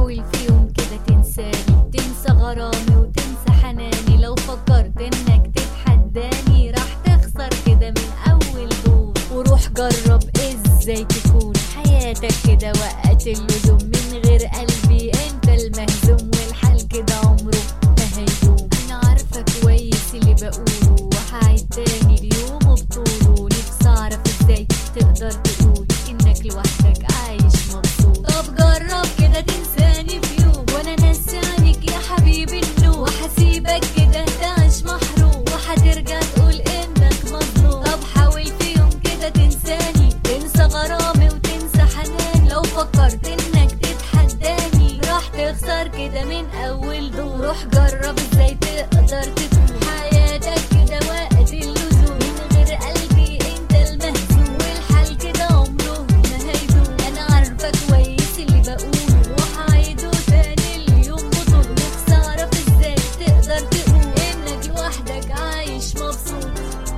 حاول في يوم كده تنساني تنسى غرامي وتنسى حناني لو فكرت انك تتحداني راح تخسر كده من اول دور وروح جرب ازاي تكون حياتك كده وقت اللزوم من غير قلبي انت المهزوم والحال كده عمره ما هيدوم انا عارفه كويس اللي بقوله وهعيد تاني اليوم بطوله نفسي اعرف ازاي تقدر تقول انك لوحدك عايش مبسوط طب جرب كده تنساني في يوم وانا نسانك يا حبيبي النوم وهسيبك كده تعيش محروم وهترجع تقول انك مظلوم طب حاول في يوم كده تنساني تنسى غرامي وتنسى حنان لو فكرت انك تتحداني راح تخسر كده من اول دور روح جرب ازاي تقدر تكون حياتك كده وقت اللزوم من غير قلبي انت المهزوم والحال كده عمره ما هيدوم انا عارفه كويس اللي بقوله وهعيده تاني اليوم بطول نفسي اعرف ازاي تقدر تقول انك لوحدك عايش مبسوط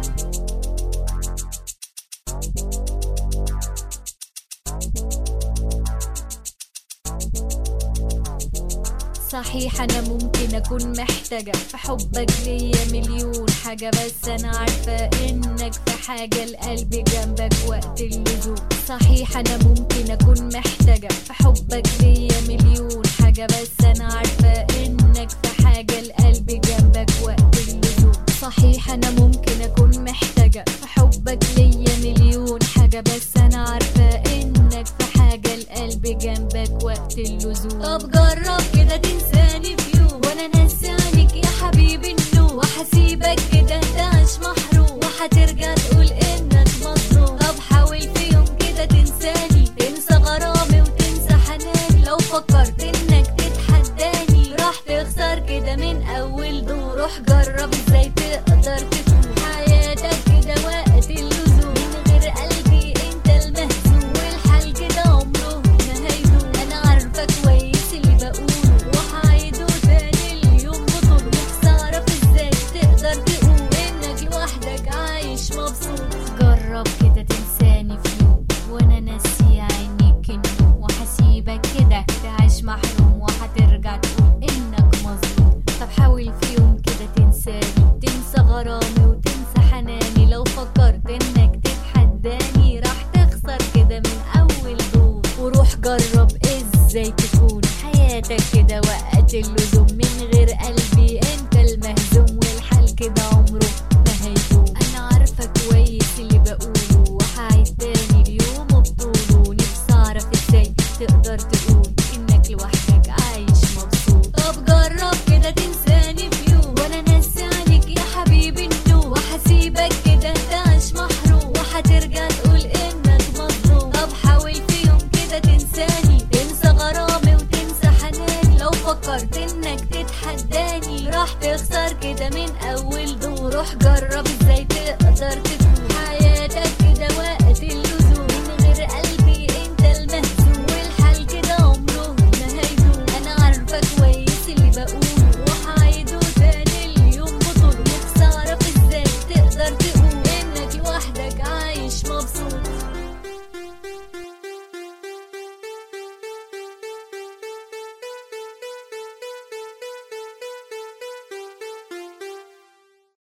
صحيح انا ممكن اكون محتاجة في حبك ليا مليون حاجة بس انا عارفة انك في حاجة لقلبي جنبك وقت اللزوم صحيح انا ممكن اكون محتاجة في حبك ليا مليون حاجة بس انا عارفة انك في حاجة لقلبي جنبك وقت اللزوم صحيح انا ممكن اكون محتاجة في حبك ليا مليون حاجة بس انا عارفة انك في حاجة لقلبي جنبك وقت اللزوم طب جرب كده تنساني في يوم وانا نسانك يا حبيبي النوم وهسيبك كده تعيش محروم وهترجع تقول انك مظلوم طب حاول في يوم كده تنساني تنسى غرامي وتنسى حناني لو فكرت انك تتحداني راح تخسر كده من اول دور روح جرب ازاي تقدر تكون حياتك كده وقت اللزوم من غير قلبي انت المهزوم والحال كده عمره ما هيدوم انا عارفه كويس اللي بقوله وهعيده تاني اليوم بطول نفسي اعرف ازاي تقدر تقول انك لوحدك عايش مبسوط جرب كده تنساني في يوم وانا ناسي عينيك النوم وهسيبك كده تعيش محروم وهترجع تقول انك مظلوم طب حاول في يوم كده تنساني تنسى غرامي وتنسى حناني لو فكرت انك تتحداني راح تخسر كده من اول دور وروح جرب ازاي تكون حياتك كده وقت اللزوم من غير قلبي انت المهزوم والحال كده عمره ما هيدوم انا عارفه كويس اللي بقوله وهعيد تاني اليوم بطوله نفسي اعرف ازاي تقدر تقول انك لوحدك عايش مبسوط طب جرب كده تنساني في يوم وانا نسانك يا حبيبي النوم وهسيبك كده تعيش محروم وهترجع تقول انك مظلوم طب حاول في يوم كده تنساني تنسى غرامي وتنسى حناني لو فكرت انك تتحداني راح تخسر كده من اول دور روح جرب